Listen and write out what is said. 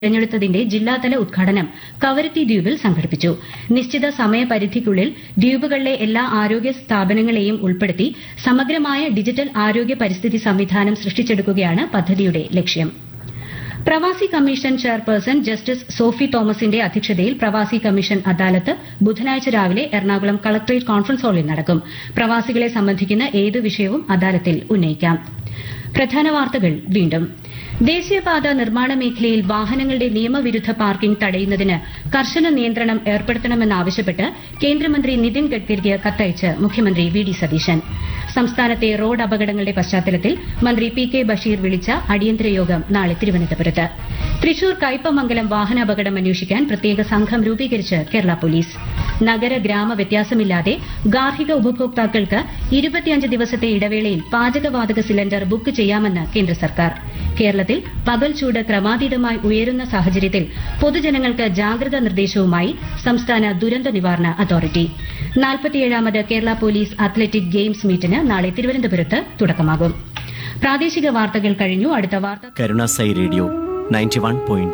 തിരഞ്ഞെടുത്തതിന്റെ ജില്ലാതല ഉദ്ഘാടനം കവരത്തി ദ്വീപിൽ സംഘടിപ്പിച്ചു നിശ്ചിത സമയപരിധിക്കുള്ളിൽ ദ്വീപുകളിലെ എല്ലാ ആരോഗ്യ സ്ഥാപനങ്ങളെയും ഉൾപ്പെടുത്തി സമഗ്രമായ ഡിജിറ്റൽ ആരോഗ്യ പരിസ്ഥിതി സംവിധാനം സൃഷ്ടിച്ചെടുക്കുകയാണ് പദ്ധതിയുടെ ലക്ഷ്യം പ്രവാസി കമ്മീഷൻ ചെയർപേഴ്സൺ ജസ്റ്റിസ് സോഫി തോമസിന്റെ അധ്യക്ഷതയിൽ പ്രവാസി കമ്മീഷൻ അദാലത്ത് ബുധനാഴ്ച രാവിലെ എറണാകുളം കളക്ടറേറ്റ് കോൺഫറൻസ് ഹാളിൽ നടക്കും പ്രവാസികളെ സംബന്ധിക്കുന്ന ഏത് വിഷയവും അദാലത്തിൽ ഉന്നയിക്കാം പ്രധാന വാർത്തകൾ വീണ്ടും ദേശീയപാത നിർമ്മാണ മേഖലയിൽ വാഹനങ്ങളുടെ നിയമവിരുദ്ധ പാർക്കിംഗ് തടയുന്നതിന് കർശന നിയന്ത്രണം ഏർപ്പെടുത്തണമെന്നാവശ്യപ്പെട്ട് കേന്ദ്രമന്ത്രി നിതിൻ ഗഡ്കരിക്ക് കത്തയച്ച് മുഖ്യമന്ത്രി വി ഡി സതീശൻ സംസ്ഥാനത്തെ റോഡ് അപകടങ്ങളുടെ പശ്ചാത്തലത്തിൽ മന്ത്രി പി കെ ബഷീർ വിളിച്ച അടിയന്തര യോഗം നാളെ തിരുവനന്തപുരത്ത് തൃശൂർ കയ്പമംഗലം വാഹനാപകടം അന്വേഷിക്കാൻ പ്രത്യേക സംഘം രൂപീകരിച്ച് കേരള പോലീസ് നഗര ഗ്രാമ വ്യത്യാസമില്ലാതെ ഗാർഹിക ഉപഭോക്താക്കൾക്ക് ഇരുപത്തിയഞ്ച് ദിവസത്തെ ഇടവേളയിൽ പാചകവാതക സിലിണ്ടർ ബുക്ക് ചെയ്യാമെന്ന് കേന്ദ്ര സർക്കാർ കേരളത്തിൽ പകൽ ചൂട് ക്രമാതീതമായി ഉയരുന്ന സാഹചര്യത്തിൽ പൊതുജനങ്ങൾക്ക് ജാഗ്രതാ നിർദ്ദേശവുമായി സംസ്ഥാന ദുരന്ത നിവാരണ അതോറിറ്റി നാൽപ്പത്തിയേഴാമത് കേരള പോലീസ് അത്ലറ്റിക് ഗെയിംസ് മീറ്റിന് നാളെ തിരുവനന്തപുരത്ത് തുടക്കമാകും പ്രാദേശിക വാർത്തകൾ കഴിഞ്ഞു അടുത്ത വാർത്ത Karunasai radio ninety one point